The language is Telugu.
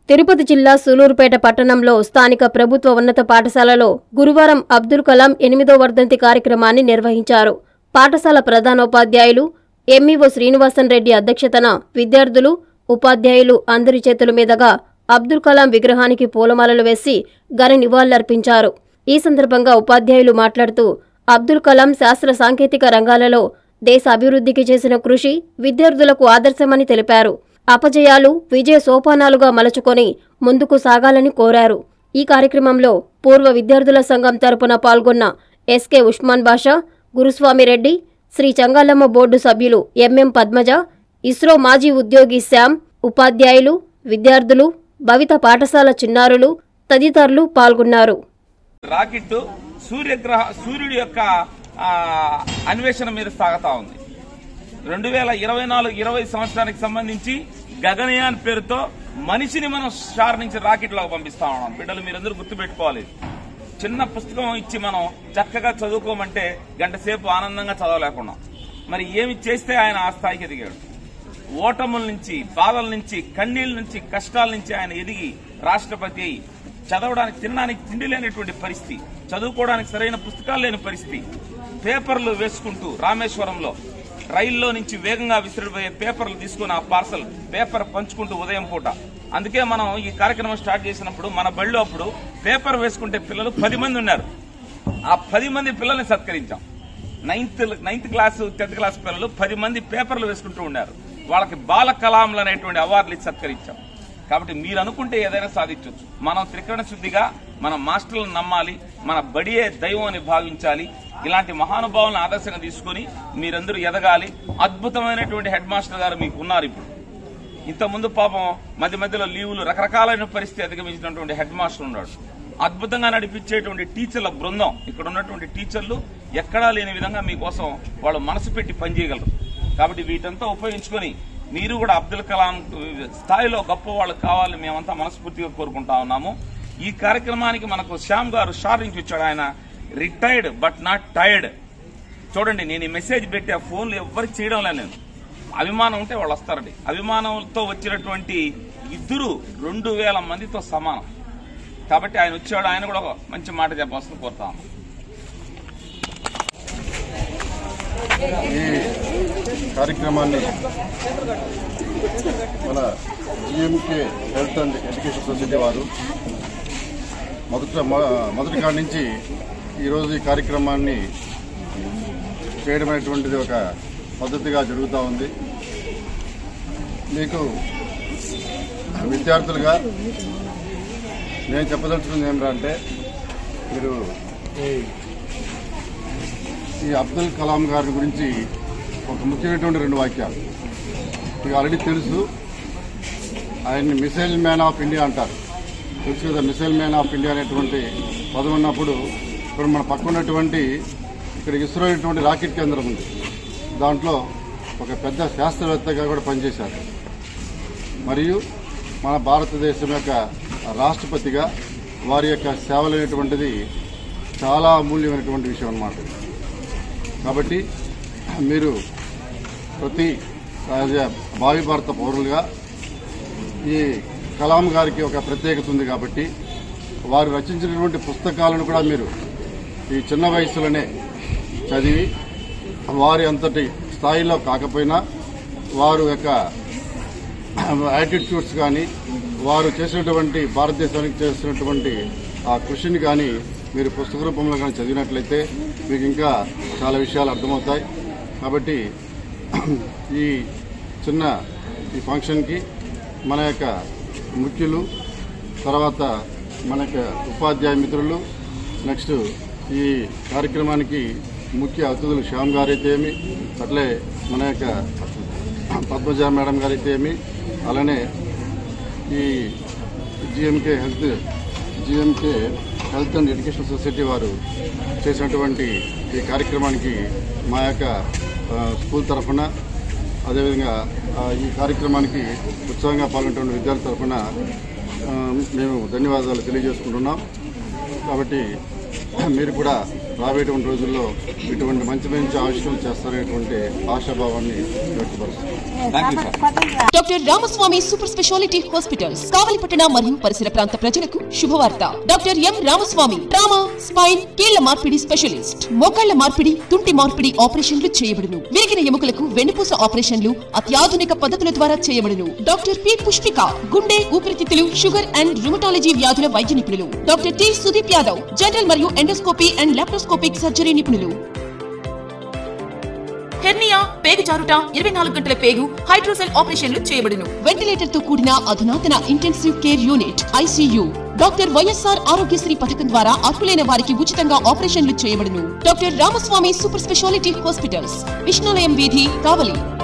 తిరుపతి జిల్లా సూలూరుపేట పట్టణంలో స్థానిక ప్రభుత్వ ఉన్నత పాఠశాలలో గురువారం అబ్దుల్ కలాం ఎనిమిదో వర్ధంతి కార్యక్రమాన్ని నిర్వహించారు పాఠశాల ప్రధానోపాధ్యాయులు ఎంఈఓ శ్రీనివాసన్ రెడ్డి అధ్యక్షతన విద్యార్థులు ఉపాధ్యాయులు అందరి చేతుల మీదుగా అబ్దుల్ కలాం విగ్రహానికి పూలమాలలు వేసి ఘన నివాళులర్పించారు ఈ సందర్భంగా ఉపాధ్యాయులు మాట్లాడుతూ అబ్దుల్ కలాం శాస్త్ర సాంకేతిక రంగాలలో దేశ అభివృద్ధికి చేసిన కృషి విద్యార్థులకు ఆదర్శమని తెలిపారు అపజయాలు విజయ సోపానాలుగా మలచుకొని ముందుకు సాగాలని కోరారు ఈ కార్యక్రమంలో పూర్వ విద్యార్థుల సంఘం తరపున పాల్గొన్న ఎస్కే ఉస్మాన్ బాషా గురుస్వామిరెడ్డి శ్రీ చంగాలమ్మ బోర్డు సభ్యులు ఎంఎం పద్మజ ఇస్రో మాజీ ఉద్యోగి శ్యామ్ ఉపాధ్యాయులు విద్యార్థులు భవిత పాఠశాల చిన్నారులు తదితరులు పాల్గొన్నారు రాకెట్ సూర్యగ్రహ సూర్యుడి యొక్క ఆ, అన్వేషణ మీద సాగుతా ఉంది రెండు వేల ఇరవై నాలుగు ఇరవై సంవత్సరానికి సంబంధించి గగనయాన్ పేరుతో మనిషిని మనం స్టార్ నుంచి రాకెట్ లాగా పంపిస్తా ఉన్నాం బిడ్డలు మీరందరూ గుర్తుపెట్టుకోవాలి చిన్న పుస్తకం ఇచ్చి మనం చక్కగా చదువుకోమంటే గంట సేపు ఆనందంగా చదవలేకున్నాం మరి ఏమి చేస్తే ఆయన ఆ స్థాయికి ఎదిగాడు ఓటముల నుంచి బాధల నుంచి కన్నీళ్ళ నుంచి కష్టాల నుంచి ఆయన ఎదిగి రాష్ట్రపతి అయి చదవడానికి తినడానికి తిండి లేనటువంటి పరిస్థితి చదువుకోవడానికి సరైన పుస్తకాలు లేని పరిస్థితి పేపర్లు వేసుకుంటూ రామేశ్వరంలో రైల్లో నుంచి వేగంగా విసిరిపోయే పేపర్లు తీసుకుని ఆ పార్సల్ పేపర్ పంచుకుంటూ ఉదయం పూట అందుకే మనం ఈ కార్యక్రమం స్టార్ట్ చేసినప్పుడు మన బడిలో అప్పుడు పేపర్ వేసుకుంటే పిల్లలు పది మంది ఉన్నారు ఆ పది మంది పిల్లల్ని సత్కరించాం ninth ninth class tenth class పిల్లలు పది మంది పేపర్లు వేసుకుంటూ ఉన్నారు వాళ్ళకి బాల కలాంలు అనేటువంటి అవార్డులు ఇచ్చి సత్కరించాం కాబట్టి మీరు అనుకుంటే ఏదైనా సాధించవచ్చు మనం త్రికరణ శుద్ధిగా మన మాస్టర్లను నమ్మాలి మన బడియే దైవం అని భావించాలి ఇలాంటి మహానుభావులను ఆదర్శంగా తీసుకొని మీరందరూ ఎదగాలి అద్భుతమైనటువంటి హెడ్ మాస్టర్ గారు మీకు ఉన్నారు ఇప్పుడు ఇంత ముందు పాపం మధ్య మధ్యలో లీవులు రకరకాలైన పరిస్థితి అధిగమించినటువంటి హెడ్ మాస్టర్ ఉన్నాడు అద్భుతంగా నడిపించేటువంటి టీచర్ల బృందం ఇక్కడ ఉన్నటువంటి టీచర్లు ఎక్కడా లేని విధంగా మీకోసం వాళ్ళు మనసు పెట్టి పనిచేయగలరు కాబట్టి వీటంతా ఉపయోగించుకొని మీరు కూడా అబ్దుల్ కలాం స్థాయిలో గొప్ప వాళ్ళు కావాలని మేమంతా మనస్ఫూర్తిగా కోరుకుంటా ఉన్నాము ఈ కార్యక్రమానికి మనకు శ్యామ్ గారు షార్ నుంచి వచ్చాడు ఆయన రిటైర్డ్ బట్ నాట్ టైర్డ్ చూడండి నేను ఈ మెసేజ్ పెట్టి ఆ ఫోన్లు ఎవ్వరికి చేయడం లేదు నేను అభిమానం ఉంటే వాళ్ళు వస్తారండి అభిమానంతో వచ్చినటువంటి ఇద్దరు రెండు వేల మందితో సమానం కాబట్టి ఆయన వచ్చాడు ఆయన కూడా ఒక మంచి మాట చెప్పాల్సింది కోరుతాను ఈ కార్యక్రమాన్ని మన GMK health and education society వారు మొదట మొ- మొదటి కాడి నుంచి ఈరోజు ఈ కార్యక్రమాన్ని చేయడం అనేటువంటిది ఒక పద్ధతిగా జరుగుతూ ఉంది మీకు విద్యార్థులుగా నేను చెప్పదలుచుకుంది ఏమిటంటే మీరు ఈ అబ్దుల్ కలాం గారి గురించి ఒక ముఖ్యమైనటువంటి రెండు వాక్యాలు మీకు ఆల్రెడీ తెలుసు ఆయన్ని మిసైల్ మ్యాన్ ఆఫ్ ఇండియా అంటారు తెలుసు కదా మిసైల్ మ్యాన్ ఆఫ్ ఇండియా అనేటువంటి పదం ఉన్నప్పుడు ఇప్పుడు మన పక్క ఉన్నటువంటి ఇక్కడ ఇస్రో అనేటువంటి రాకెట్ కేంద్రం ఉంది దాంట్లో ఒక పెద్ద శాస్త్రవేత్తగా కూడా పనిచేశారు మరియు మన భారతదేశం యొక్క రాష్ట్రపతిగా వారి యొక్క సేవలు అనేటువంటిది చాలా అమూల్యమైనటువంటి విషయం అన్నమాట కాబట్టి మీరు ప్రతి రాజ భావి భారత పౌరులుగా ఈ కలాం గారికి ఒక ప్రత్యేకత ఉంది కాబట్టి వారు రచించినటువంటి పుస్తకాలను కూడా మీరు ఈ చిన్న వయసులోనే చదివి వారి అంతటి స్థాయిలో కాకపోయినా వారు యొక్క యాటిట్యూడ్స్ కానీ వారు చేసినటువంటి భారతదేశానికి చేసినటువంటి ఆ కృషిని కానీ మీరు పుస్తక రూపంలో కానీ చదివినట్లయితే మీకు ఇంకా చాలా విషయాలు అర్థమవుతాయి కాబట్టి ఈ చిన్న ఈ ఫంక్షన్కి మన యొక్క ముఖ్యులు తర్వాత మన యొక్క ఉపాధ్యాయ మిత్రులు నెక్స్ట్ ఈ కార్యక్రమానికి ముఖ్య అతిథులు శ్యామ్ గారైతే ఏమి అట్లే మన యొక్క పద్మజ మేడం గారైతే ఏమి అలానే ఈ GMK health GMK health and education society వారు చేసినటువంటి ఈ కార్యక్రమానికి మా యొక్క ఆ, స్కూల్ తరఫున అదేవిధంగా ఆ, ఈ కార్యక్రమానికి ఉత్సాహంగా పాల్గొంటున్న విద్యార్థుల తరఫున ఆ, మేము ధన్యవాదాలు తెలియజేసుకుంటున్నాం కాబట్టి మీరు కూడా రాబోయేటువంటి రోజుల్లో ఇటువంటి మంచి మంచి ఆవిష్కరణలు చేస్తారనేటువంటి ఆశాభావాన్ని వ్యక్తపరుస్తున్నాం thank you sir doctor Ramaswamy super speciality hospitals కావలిపట్టణ మరియు పరిసర ప్రాంత ప్రజలకు శుభవార్త doctor M Ramaswamy trauma spine కీళ్ల మార్పిడి స్పెషలిస్ట్ మోకాళ్ల మార్పిడి తుంటి మార్పిడి ఆపరేషన్లు చేయబడును విరిగిన ఎముకలకు వెన్నుపూస ఆపరేషన్లు అత్యాధునిక పద్ధతుల ద్వారా చేయబడును డాక్టర్ పి పుష్పిక గుండె ఊపిరితిత్తులు షుగర్ అండ్ రుమటాలజీ వ్యాధుల వైద్య నిపుణులు doctor T Sudeep Yadav general మరియు ఎండోస్కోపీ అండ్ లాప్రోస్కోపిక్ సర్జరీ నిపుణులు హెర్నియా పేగు జారుట ఇరవై నాలుగు గంటల పేగు హైడ్రోసెల్ ఆపరేషన్లు చేయబడును వెంటిలేటర్ తో కూడిన అధునాతన intensive care unit ICU doctor YSR Aarogyasri పథకం ద్వారా అర్హులైన వారికి ఉచితంగా ఆపరేషన్లు చేయబడును doctor Ramaswamy super speciality hospitals Vishnulayam వీధి కావలి